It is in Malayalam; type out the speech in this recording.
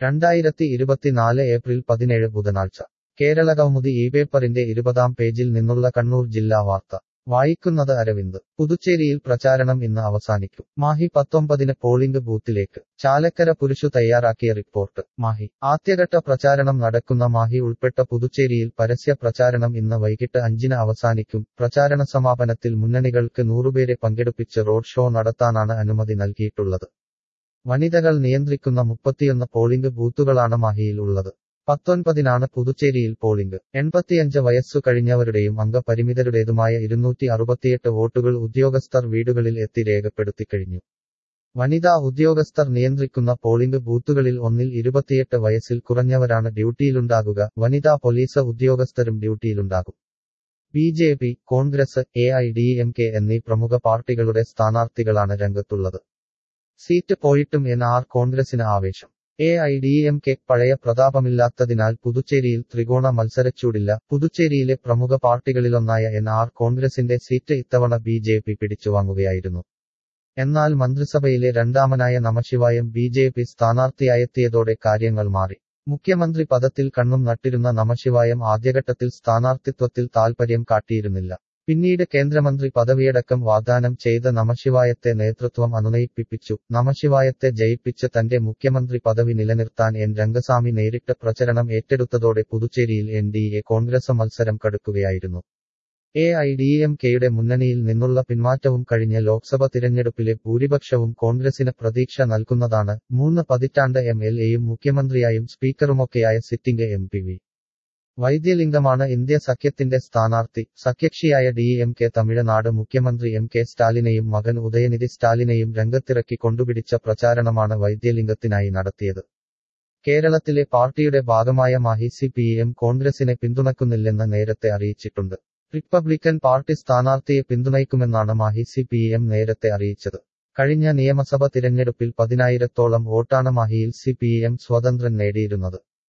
രണ്ടായിരത്തി ഇരുപത്തിനാല് ഏപ്രിൽ പതിനേഴ് ബുധനാഴ്ച കേരളകൗമുദി ഈ പേപ്പറിന്റെ ഇരുപതാം പേജിൽ നിന്നുള്ള കണ്ണൂർ ജില്ലാ വാർത്ത വായിക്കുന്നത് അരവിന്ദ് പുതുച്ചേരിയിൽ പ്രചാരണം ഇന്ന് അവസാനിക്കും മാഹി പത്തൊമ്പതിന് പോളിംഗ് ബൂത്തിലേക്ക് ചാലക്കര പുരുഷു തയ്യാറാക്കിയ റിപ്പോർട്ട് മാഹി ആദ്യഘട്ട പ്രചാരണം നടക്കുന്ന മാഹി ഉൾപ്പെട്ട പുതുച്ചേരിയിൽ പരസ്യ പ്രചാരണം ഇന്ന് വൈകിട്ട് അഞ്ചിന് അവസാനിക്കും പ്രചാരണ സമാപനത്തിൽ മുന്നണികൾക്ക് നൂറുപേരെ പങ്കെടുപ്പിച്ച് റോഡ് ഷോ നടത്താനാണ് അനുമതി നൽകിയിട്ടുള്ളത് വനിതകൾ നിയന്ത്രിക്കുന്ന മുപ്പത്തിയൊന്ന് പോളിംഗ് ബൂത്തുകളാണ് മാഹിയിൽ ഉള്ളത് പത്തൊൻപതിനാണ് പുതുച്ചേരിയിൽ പോളിംഗ് എൺപത്തിയഞ്ച് വയസ്സു കഴിഞ്ഞവരുടെയും അംഗപരിമിതരുടേതുമായ ഇരുന്നൂറ്റി അറുപത്തിയെട്ട് വോട്ടുകൾ ഉദ്യോഗസ്ഥർ വീടുകളിൽ എത്തി രേഖപ്പെടുത്തിക്കഴിഞ്ഞു വനിതാ ഉദ്യോഗസ്ഥർ നിയന്ത്രിക്കുന്ന പോളിംഗ് ബൂത്തുകളിൽ ഒന്നിൽ ഇരുപത്തിയെട്ട് വയസ്സിൽ കുറഞ്ഞവരാണ് ഡ്യൂട്ടിയിലുണ്ടാകുക വനിതാ പോലീസ് ഉദ്യോഗസ്ഥരും ഡ്യൂട്ടിയിലുണ്ടാകും B J P Congress A I D M K എന്നീ പ്രമുഖ പാർട്ടികളുടെ സ്ഥാനാർത്ഥികളാണ് രംഗത്തുള്ളത് സീറ്റ് പോയിട്ടും എൻ ആർ കോൺഗ്രസിന് ആവേശം A I D M K പഴയ പ്രതാപമില്ലാത്തതിനാൽ പുതുച്ചേരിയിൽ ത്രികോണ മത്സരച്ചൂടില്ല പുതുച്ചേരിയിലെ പ്രമുഖ പാർട്ടികളിലൊന്നായ എൻ ആർ കോൺഗ്രസിന്റെ സീറ്റ് ഇത്തവണ ബി ജെ പി പിടിച്ചുവാങ്ങുകയായിരുന്നു എന്നാൽ മന്ത്രിസഭയിലെ രണ്ടാമനായ നമശിവായം ബി ജെ പി സ്ഥാനാർത്ഥിയായെത്തിയതോടെ കാര്യങ്ങൾ മാറി മുഖ്യമന്ത്രി പദത്തിൽ കണ്ണും നട്ടിരുന്ന നമശിവായം ആദ്യഘട്ടത്തിൽ സ്ഥാനാർത്ഥിത്വത്തിൽ താൽപര്യം കാട്ടിയിരുന്നില്ല പിന്നീട് കേന്ദ്രമന്ത്രി പദവിയടക്കം വാഗ്ദാനം ചെയ്ത നമശിവായത്തെ നേതൃത്വം അനുനയിപ്പിച്ചു നമശിവായത്തെ ജയിപ്പിച്ച് തന്റെ മുഖ്യമന്ത്രി പദവി നിലനിർത്താൻ എൻ രംഗസ്വാമി നേരിട്ട് പ്രചരണം ഏറ്റെടുത്തതോടെ പുതുച്ചേരിയിൽ എൻ ഡി എ കോൺഗ്രസ് മത്സരം കടുക്കുകയായിരുന്നു എ ഐ ഡി എം കെയുടെ മുന്നണിയിൽ നിന്നുള്ള പിന്മാറ്റവും കഴിഞ്ഞ ലോക്സഭ തിരഞ്ഞെടുപ്പിലെ ഭൂരിപക്ഷവും കോൺഗ്രസിന് പ്രതീക്ഷ നൽകുന്നതാണ് മൂന്ന് പതിറ്റാണ്ട് എം എൽ എയും മുഖ്യമന്ത്രിയായും സ്പീക്കറുമൊക്കെയായ sitting M P V വൈദ്യലിംഗമാണ് India സഖ്യത്തിന്റെ സ്ഥാനാർത്ഥി സഖ്യകക്ഷിയായ ഡി എം കെ തമിഴ്നാട് മുഖ്യമന്ത്രി എം കെ സ്റ്റാലിനെയും മകൻ ഉദയനിധി സ്റ്റാലിനെയും രംഗത്തിറക്കി കൊണ്ടുപിടിച്ച പ്രചാരണമാണ് വൈദ്യലിംഗത്തിനായി നടത്തിയത് കേരളത്തിലെ പാർട്ടിയുടെ ഭാഗമായ മാഹി സി പി എം കോൺഗ്രസിനെ പിന്തുണക്കുന്നില്ലെന്ന് നേരത്തെ അറിയിച്ചിട്ടുണ്ട് റിപ്പബ്ലിക്കൻ പാർട്ടി സ്ഥാനാർത്ഥിയെ പിന്തുണയ്ക്കുമെന്നാണ് മാഹി സി പി എം നേരത്തെ അറിയിച്ചത് കഴിഞ്ഞ നിയമസഭ തിരഞ്ഞെടുപ്പിൽ പതിനായിരത്തോളം വോട്ടാണ് മാഹിയിൽ സി പി എം സ്വതന്ത്രൻ നേടിയിരുന്നത്